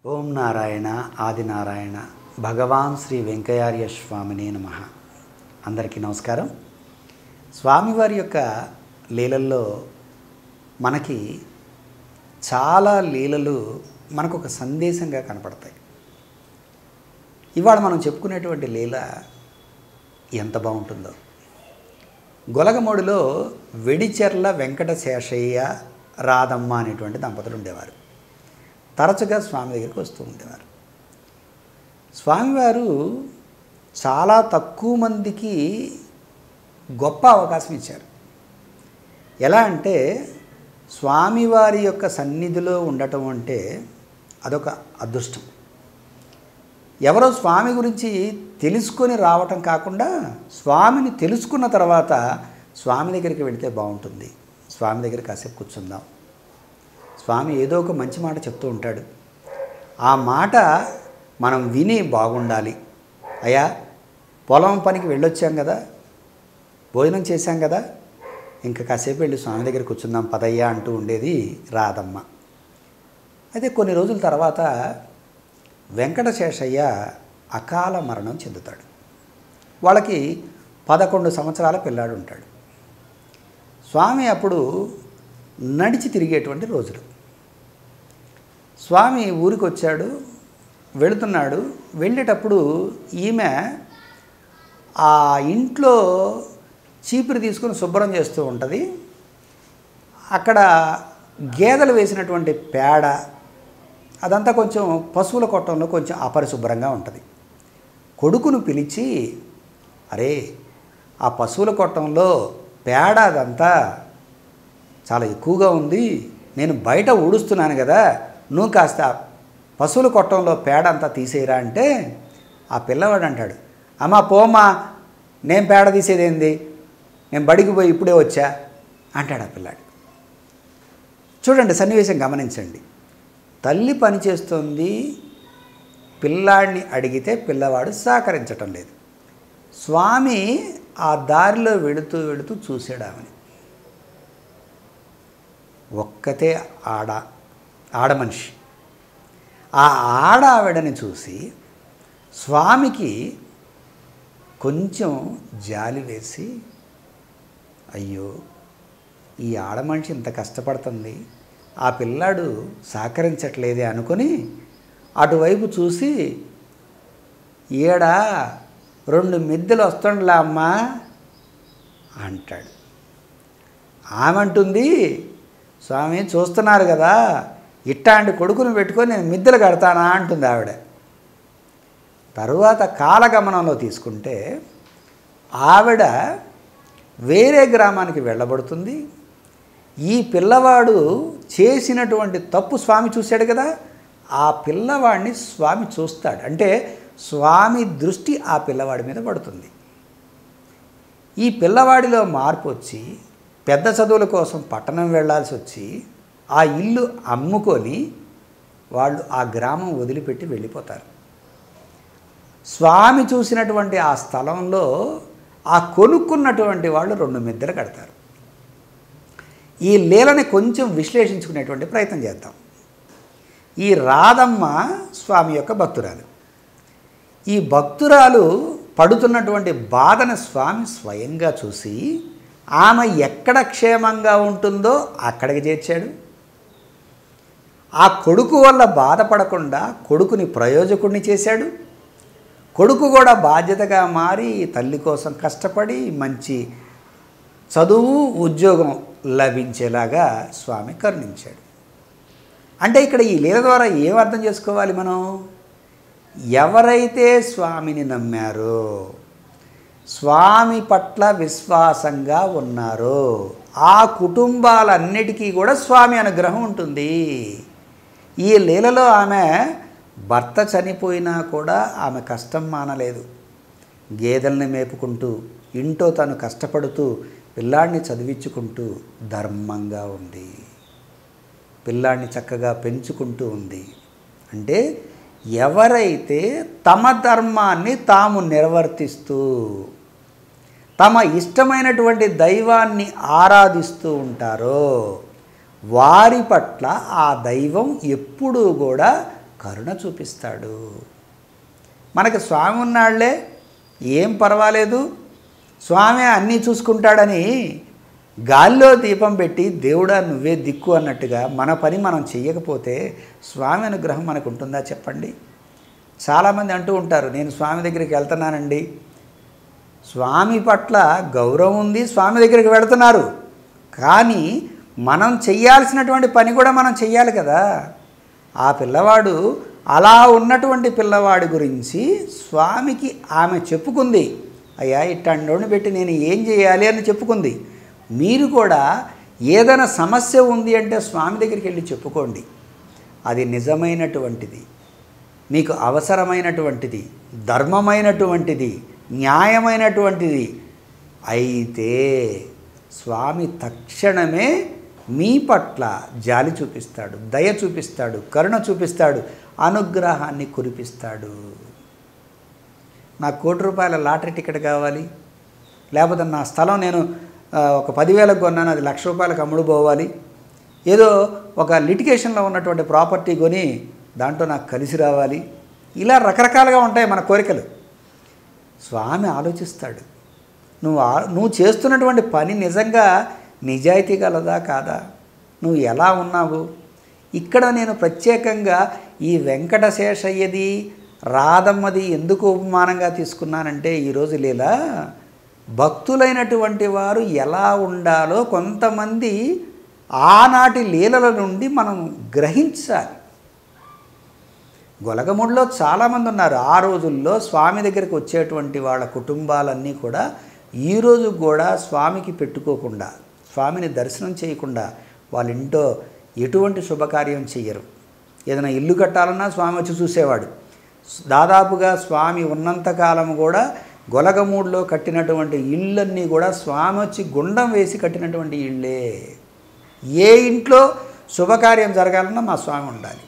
ఓం నారాయణ ఆదినారాయణ భగవాన్ శ్రీ వెంకయార్య స్వామినే నమ అందరికీ నమస్కారం స్వామివారి యొక్క లీలల్లో మనకి చాలా లీలలు మనకు ఒక సందేశంగా కనపడతాయి ఇవాళ మనం చెప్పుకునేటువంటి లీల ఎంత బాగుంటుందో గొలగమూడిలో వెడిచెర్ల వెంకట శేషయ్య రాధమ్మ అనేటువంటి దంపతులు ఉండేవారు తరచుగా స్వామి దగ్గరికి వస్తూ ఉండేవారు స్వామివారు చాలా తక్కువ మందికి గొప్ప అవకాశం ఇచ్చారు ఎలా అంటే స్వామివారి యొక్క సన్నిధిలో ఉండటం అంటే అదొక అదృష్టం ఎవరో స్వామి గురించి తెలుసుకొని రావటం కాకుండా స్వామిని తెలుసుకున్న తర్వాత స్వామి దగ్గరికి వెళితే బాగుంటుంది స్వామి దగ్గర కాసేపు కూర్చుందాం స్వామి ఏదో ఒక మంచి మాట చెప్తూ ఉంటాడు ఆ మాట మనం విని బాగుండాలి అయ్యా పొలం పనికి వెళ్ళొచ్చాం కదా భోజనం చేశాం కదా ఇంకా కాసేపు వెళ్ళి స్వామి దగ్గర కూర్చుందాం పదయ్యా అంటూ ఉండేది రాధమ్మ అయితే కొన్ని రోజుల తర్వాత వెంకటశేషయ్య అకాల మరణం చెందుతాడు వాళ్ళకి పదకొండు సంవత్సరాల పిల్లాడు ఉంటాడు స్వామి అప్పుడు నడిచి తిరిగేటువంటి రోజులు స్వామి ఊరికి వచ్చాడు వెళుతున్నాడు వెళ్ళేటప్పుడు ఈమె ఆ ఇంట్లో చీపురు తీసుకొని శుభ్రం చేస్తూ ఉంటుంది అక్కడ గేదెలు వేసినటువంటి పేడ అదంతా కొంచెం పశువుల కొట్టంలో కొంచెం అపరిశుభ్రంగా ఉంటుంది కొడుకును పిలిచి అరే ఆ పశువుల కొట్టంలో పేడ అదంతా చాలా ఎక్కువగా ఉంది నేను బయట ఊడుస్తున్నాను కదా నువ్వు కాస్త పశువుల కొట్టంలో పేడ అంతా తీసేయరా అంటే ఆ పిల్లవాడు అంటాడు అమ్మా పోమా నేను పేడ తీసేదేంది నేను బడికి పోయి ఇప్పుడే వచ్చా అంటాడు ఆ పిల్లాడు చూడండి సన్నివేశం గమనించండి తల్లి పనిచేస్తుంది పిల్లాడిని అడిగితే పిల్లవాడు సహకరించటం లేదు స్వామి ఆ దారిలో వెళుతూ వెళుతూ చూశాడు ఆమెని ఒక్కతే ఆడ ఆడ మనిషి ఆ ఆడ ఆవిడని చూసి స్వామికి కొంచెం జాలి వేసి అయ్యో ఈ ఆడ మనిషి ఇంత కష్టపడుతుంది ఆ పిల్లాడు సహకరించట్లేదే అనుకొని అటువైపు చూసి ఈడ రెండు మిద్దెలు వస్తుండలే అమ్మా అంటాడు ఆమెంటుంది స్వామి చూస్తున్నారు కదా ఇట్టాంటి కొడుకును పెట్టుకొని నేను మిద్దెలు కడతానా అంటుంది ఆవిడ తరువాత కాలగమనంలో తీసుకుంటే ఆవిడ వేరే గ్రామానికి వెళ్ళబడుతుంది ఈ పిల్లవాడు చేసినటువంటి తప్పు స్వామి చూశాడు కదా ఆ పిల్లవాడిని స్వామి చూస్తాడు అంటే స్వామి దృష్టి ఆ పిల్లవాడి మీద పడుతుంది ఈ పిల్లవాడిలో మార్పు వచ్చి పెద్ద చదువుల కోసం పట్టణం వెళ్ళాల్సి వచ్చి ఆ ఇల్లు అమ్ముకొని వాళ్ళు ఆ గ్రామం వదిలిపెట్టి వెళ్ళిపోతారు స్వామి చూసినటువంటి ఆ స్థలంలో ఆ కొనుక్కున్నటువంటి వాళ్ళు రెండు మిద్దెలు కడతారు ఈ లీలని కొంచెం విశ్లేషించుకునేటువంటి ప్రయత్నం చేద్దాం ఈ రాధమ్మ స్వామి యొక్క భక్తురాలు ఈ భక్తురాలు పడుతున్నటువంటి బాధను స్వామి స్వయంగా చూసి ఆమె ఎక్కడ క్షేమంగా ఉంటుందో అక్కడికి చేర్చాడు ఆ కొడుకు వల్ల బాధపడకుండా కొడుకుని ప్రయోజకుడిని చేశాడు కొడుకు కూడా బాధ్యతగా మారి తల్లి కోసం కష్టపడి మంచి చదువు ఉద్యోగం లభించేలాగా స్వామి కరుణించాడు అంటే ఇక్కడ ఈ లీల ద్వారా ఏం అర్థం చేసుకోవాలి మనం ఎవరైతే స్వామిని నమ్మారో స్వామి పట్ల విశ్వాసంగా ఉన్నారో ఆ కుటుంబాలన్నిటికీ కూడా స్వామి అనుగ్రహం ఉంటుంది ఈ లీలలో ఆమె భర్త చనిపోయినా కూడా ఆమె కష్టం మానలేదు గేదెల్ని మేపుకుంటూ ఇంట్లో తను కష్టపడుతూ పిల్లాడిని చదివించుకుంటూ ధర్మంగా ఉంది పిల్లాడిని చక్కగా పెంచుకుంటూ ఉంది అంటే ఎవరైతే తమ ధర్మాన్ని తాము నిర్వర్తిస్తూ తమ ఇష్టమైనటువంటి దైవాన్ని ఆరాధిస్తూ ఉంటారో వారి పట్ల ఆ దైవం ఎప్పుడూ కూడా కరుణ చూపిస్తాడు మనకి స్వామి ఉన్నాళ్లే ఏం పర్వాలేదు స్వామి అన్నీ చూసుకుంటాడని గాల్లో దీపం పెట్టి దేవుడా నువ్వే దిక్కు అన్నట్టుగా మన పని మనం చెయ్యకపోతే స్వామి అనుగ్రహం మనకు ఉంటుందా చెప్పండి చాలామంది అంటూ ఉంటారు నేను స్వామి దగ్గరికి వెళ్తున్నానండి స్వామి పట్ల గౌరవం ఉంది స్వామి దగ్గరికి వెళుతున్నారు కానీ మనం చెయ్యాల్సినటువంటి పని కూడా మనం చెయ్యాలి కదా ఆ పిల్లవాడు అలా ఉన్నటువంటి పిల్లవాడి గురించి స్వామికి ఆమె చెప్పుకుంది అయ్యా ఇట్టండోని పెట్టి నేను ఏం చేయాలి అని చెప్పుకుంది మీరు కూడా ఏదైనా సమస్య ఉంది అంటే స్వామి దగ్గరికి వెళ్ళి చెప్పుకోండి అది నిజమైనటువంటిది మీకు అవసరమైనటువంటిది ధర్మమైనటువంటిది న్యాయమైనటువంటిది అయితే స్వామి తక్షణమే మీ పట్ల జాలి చూపిస్తాడు దయ చూపిస్తాడు కరుణ చూపిస్తాడు అనుగ్రహాన్ని కురిపిస్తాడు నాకు కోటి రూపాయల లాటరీ టికెట్ కావాలి లేకపోతే నా స్థలం నేను ఆ, ఒక పదివేలకు కొన్నాను అది లక్ష రూపాయలకు అమ్ముడు పోవాలి ఏదో ఒక లిటిగేషన్లో ఉన్నటువంటి ప్రాపర్టీ కొని దాంట్లో నాకు కలిసి రావాలి ఇలా రకరకాలుగా ఉంటాయి మన కోరికలు స్వామి ఆలోచిస్తాడు నువ్వు ఆ- నువ్వు చేస్తున్నటువంటి పని నిజంగా నిజాయితీ గలదా కాదా నువ్వు ఎలా ఉన్నావు ఇక్కడ నేను ప్రత్యేకంగా ఈ వెంకటశేషయ్యది రాధమ్మది ఎందుకు ఉపమానంగా తీసుకున్నానంటే ఈరోజు లీలా భక్తులైనటువంటి వారు ఎలా ఉండాలో కొంతమంది ఆనాటి లీలల నుండి మనం గ్రహించాలి గొలగముడిలో చాలామంది ఉన్నారు ఆ రోజుల్లో స్వామి దగ్గరికి వచ్చేటువంటి వాళ్ళ కుటుంబాలన్నీ కూడా ఈరోజు కూడా స్వామికి పెట్టుకోకుండా స్వామిని దర్శనం చేయకుండా వాళ్ళ ఇంట్లో ఎటువంటి శుభకార్యం చెయ్యరు ఏదైనా ఇల్లు కట్టాలన్నా స్వామి వచ్చి చూసేవాడు దాదాపుగా స్వామి ఉన్నంతకాలం కూడా గొలగమూడిలో కట్టినటువంటి ఇళ్ళన్నీ కూడా స్వామి వచ్చి గుండం వేసి కట్టినటువంటి ఇళ్ళే ఏ ఇంట్లో శుభకార్యం జరగాలన్నా మా స్వామి ఉండాలి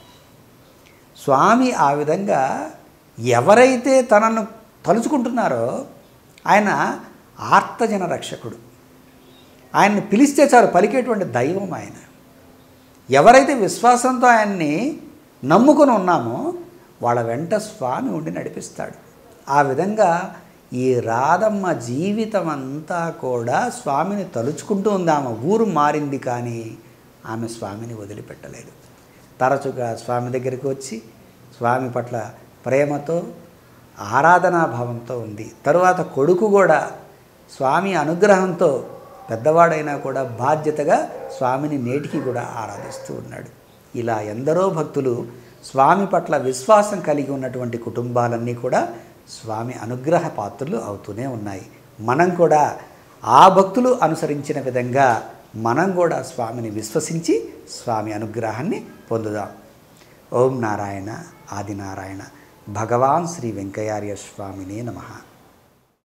స్వామి ఆ విధంగా ఎవరైతే తనను తలుచుకుంటున్నారో ఆయన ఆర్తజన రక్షకుడు ఆయన్ని పిలిస్తే చాలు పలికేటువంటి దైవం ఆయన ఎవరైతే విశ్వాసంతో ఆయన్ని నమ్ముకొని ఉన్నామో వాళ్ళ వెంట స్వామి ఉండి నడిపిస్తాడు ఆ విధంగా ఈ రాధమ్మ జీవితం అంతా కూడా స్వామిని తలుచుకుంటూ ఉంది ఆమె ఊరు మారింది కానీ ఆమె స్వామిని వదిలిపెట్టలేదు తరచుగా స్వామి దగ్గరికి వచ్చి స్వామి పట్ల ప్రేమతో ఆరాధనాభావంతో ఉంది తరువాత కొడుకు కూడా స్వామి అనుగ్రహంతో పెద్దవాడైనా కూడా బాధ్యతగా స్వామిని నేటికి కూడా ఆరాధిస్తూ ఉన్నాడు ఇలా ఎందరో భక్తులు స్వామి పట్ల విశ్వాసం కలిగి ఉన్నటువంటి కుటుంబాలన్నీ కూడా స్వామి అనుగ్రహ పాత్రలు అవుతూనే ఉన్నాయి మనం కూడా ఆ భక్తులు అనుసరించిన విధంగా మనం కూడా స్వామిని విశ్వసించి స్వామి అనుగ్రహాన్ని పొందుదాం ఓం నారాయణ ఆదినారాయణ భగవాన్ శ్రీ వెంకయ్యార్య స్వామినే నమః